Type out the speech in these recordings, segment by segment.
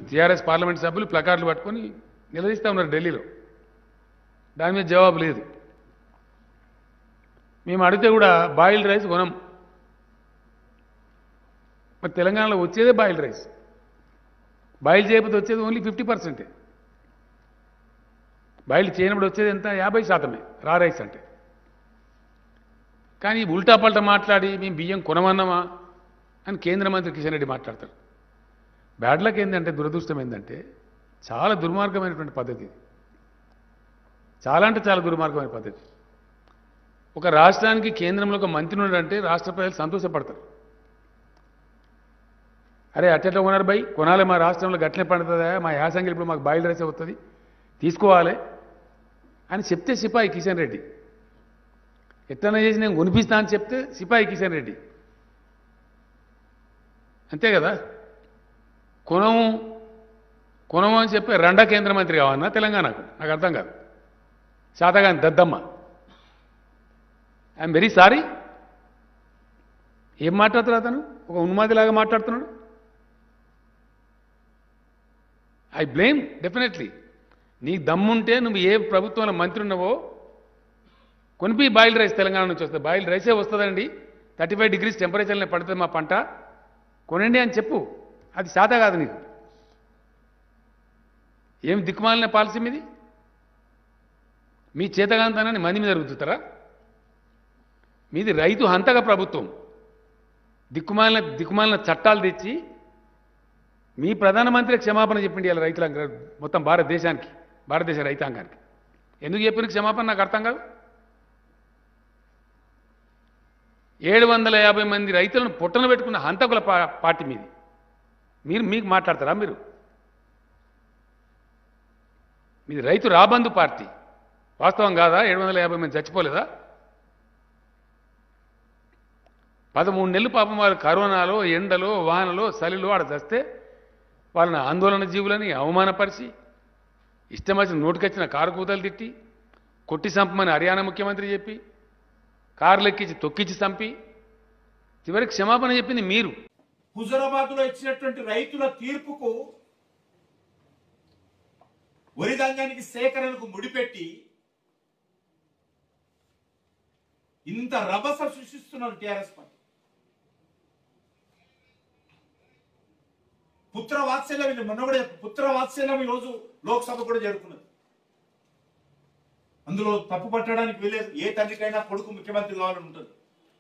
TRS parliament సభ్యులు ప్లకార్డులు పట్టుకొని నిలదీస్తూ ఉన్నారు ఢిల్లీలో దాని మీద జవాబు లేదు మేము అడిగితే కూడా బాయిల్డ్ రైస్ కొనం మరి తెలంగాణలో వచ్చేదే బాయిల్డ్ రైస్ బాయిల్ చేయకపోతే వచ్చేది ఓన్లీ ఫిఫ్టీ పర్సెంటే బాయిల్ చేయనప్పుడు వచ్చేది ఎంత యాభై శాతమే రా రైస్ అంటే కానీ ఉల్టా పల్టా మాట్లాడి మేము బియ్యం కొనమన్నామా అని కేంద్ర మంత్రి కిషన్ రెడ్డి మాట్లాడతారు బ్యాడ్ లక్ ఏంటంటే దురదృష్టం ఏంటంటే చాలా దుర్మార్గమైనటువంటి పద్ధతి ఇది చాలా అంటే చాలా దుర్మార్గమైన పద్ధతి ఒక రాష్ట్రానికి కేంద్రంలో ఒక మంత్రి ఉన్నాడంటే రాష్ట్ర ప్రజలు సంతోషపడతారు అరే అట్టెట్లా కొనారు బై కొనాలి మా రాష్ట్రంలో గట్లనే పండుతుందా మా యాసంగి ఇప్పుడు మాకు బాయిల్ రైస్ అవుతుంది తీసుకోవాలి అని చెప్తే సిపాయి కిషన్ రెడ్డి ఎట్లనే చేసి నేను కొనిపిస్తా అని చెప్తే సిపాయి కిషన్ రెడ్డి అంతే కదా కొనము కొనము అని చెప్పి రెండా కేంద్ర మంత్రి కావన్నా తెలంగాణకు నాకు అర్థం కాదు శాతగాని దద్దమ్మ ఐఎమ్ వెరీ సారీ ఏం మాట్లాడుతున్నాడు అతను ఒక ఉన్మాదిలాగా మాట్లాడుతున్నాడు ఐ బ్లేమ్ డెఫినెట్లీ నీకు దమ్ముంటే నువ్వు ఏ ప్రభుత్వంలో మంత్రి ఉన్నావో కొనిపి బాయిల్ రైస్ తెలంగాణ నుంచి వస్తుంది బాయిల్ రైసే వస్తుందండి థర్టీ ఫైవ్ డిగ్రీస్ టెంపరేచర్లో పడుతుంది మా పంట కొనండి అని చెప్పు అది శాత కాదు నీకు ఏం దిక్కుమాలిన పాలసీ మీది మీ చేతగాంతనాన్ని మంది మీద రుద్దుతారా మీది రైతు హంతక ప్రభుత్వం దిక్కుమాలిన దిక్కుమాలిన చట్టాలు తెచ్చి మీ ప్రధానమంత్రి క్షమాపణ చెప్పిండి ఇలా రైతుల మొత్తం భారతదేశానికి భారతదేశ రైతాంగానికి ఎందుకు చెప్పిన క్షమాపణ నాకు అర్థం కాదు ఏడు వందల యాభై మంది రైతులను పుట్టన పెట్టుకున్న హంతకుల పా- పార్టీ మీది మీరు మీకు మాట్లాడతారా మీరు మీది రైతు రాబందు పార్టీ వాస్తవం కాదా ఏడు వందల యాభై మంది చచ్చిపోలేదా పదమూడు నెలలు పాపం వాళ్ళు కరోనాలో ఎండలో వానలో చలిలో ఆడ చస్తే వాళ్ళని ఆందోళన జీవులని అవమానపరిచి ఇష్టం వచ్చిన నోటికొచ్చిన కారు కూతలు తిట్టి కొట్టి చంపమని హర్యానా ముఖ్యమంత్రి చెప్పి కార్లు ఎక్కించి తొక్కించి చంపి చివరికి క్షమాపణ చెప్పింది మీరు హుజరాబాద్ లో ఇచ్చినటువంటి రైతుల తీర్పుకు వరి ధాన్యానికి సేకరణకు ముడిపెట్టి ఇంత రభస సృష్టిస్తున్నారు టిఆర్ఎస్ పార్టీ పుత్ర వాత్సల్యం ఇది మొన్న కూడా చెప్పు. పుత్ర వాత్సల్యం ఈ రోజు లోక్సభ కూడా జరుగుతున్నది అందులో తప్పు పట్టడానికి వీలేదు ఏ తండ్రికైనా కొడుకు ముఖ్యమంత్రి కావాలని ఉంటుంది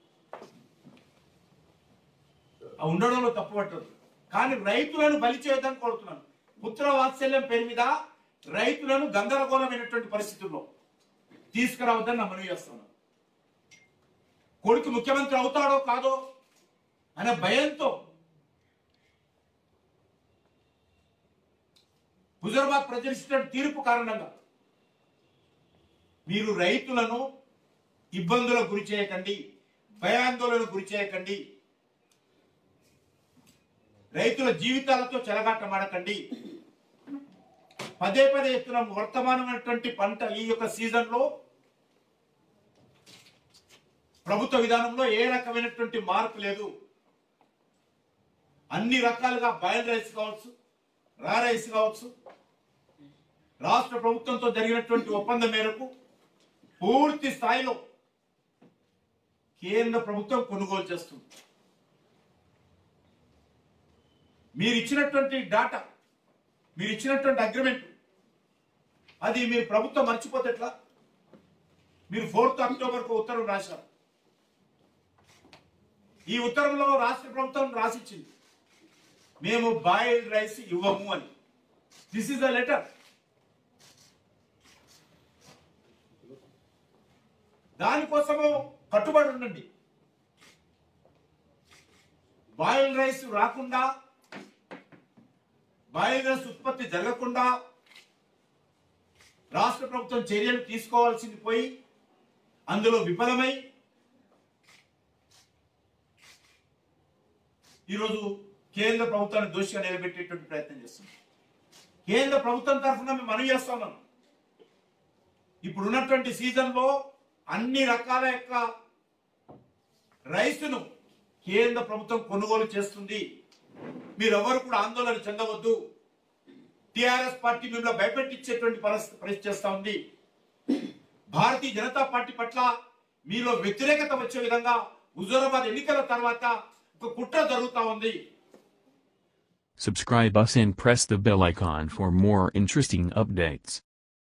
ఆ ఉండడంలో తప్పు పట్టదు కానీ రైతులను బలి చేయొద్దని కోరుతున్నాను పుత్ర వాత్సల్యం పేరు మీద రైతులను గందరగోళమైనటువంటి పరిస్థితుల్లో తీసుకురావద్దని నా మనవి చేస్తున్నాను కొడుకు ముఖ్యమంత్రి అవుతాడో కాదో అనే భయంతో హుజరాబాద్ ప్రజలు ఇచ్చిన తీర్పు కారణంగా మీరు రైతులను ఇబ్బందులకు గురి చేయకండి భయాందోళనకు గురి చేయకండి రైతుల జీవితాలతో చెలగాటమాడకండి పదే పదే ఎత్తున వర్తమానమైనటువంటి పంట ఈ యొక్క సీజన్ లో ప్రభుత్వ విధానంలో ఏ రకమైనటువంటి మార్పు లేదు అన్ని రకాలుగా బాయిల్ రైస్ కావచ్చు రా రైస్ కావచ్చు రాష్ట్ర ప్రభుత్వంతో జరిగినటువంటి ఒప్పందం మేరకు పూర్తి స్థాయిలో కేంద్ర ప్రభుత్వం కొనుగోలు చేస్తుంది మీరు ఇచ్చినటువంటి డాటా మీరు ఇచ్చినటువంటి అగ్రిమెంట్ అది మీరు ప్రభుత్వం మర్చిపోతే ఎట్లా మీరు ఫోర్త్ అక్టోబర్కు ఉత్తర్వు రాశారు ఈ ఉత్తర్వులో రాష్ట్ర ప్రభుత్వం రాసిచ్చింది మేము బాయిల్డ్ రైస్ ఇవ్వము అని దిస్ ఇస్ ద లెటర్ దానికోసము కట్టుబడి ఉండండి బాయిల్డ్ రైస్ రాకుండా బాయిల్డ్ రైస్ ఉత్పత్తి జరగకుండా రాష్ట్ర ప్రభుత్వం చర్యలు తీసుకోవాల్సింది పోయి అందులో విఫలమై ఈరోజు కేంద్ర ప్రభుత్వాన్ని దోషిగా నిలబెట్టేటువంటి ప్రయత్నం చేస్తుంది కేంద్ర ప్రభుత్వం తరఫున మేము మనవి చేస్తున్నాం ఇప్పుడు ఉన్నటువంటి సీజన్ లో అన్ని రకాల యొక్క రైస్ను కేంద్ర ప్రభుత్వం కొనుగోలు చేస్తుంది మీరెవరు కూడా ఆందోళన చెందవద్దు టిఆర్ఎస్ పార్టీ మిమ్మల్ని భయపెట్టించేటువంటి పరిస్థితి పరిస్థితి చేస్తా ఉంది భారతీయ జనతా పార్టీ పట్ల మీలో వ్యతిరేకత వచ్చే విధంగా హుజూరాబాద్ ఎన్నికల తర్వాత ఒక కుట్ర జరుగుతా ఉంది Subscribe us and press the bell icon for more interesting updates.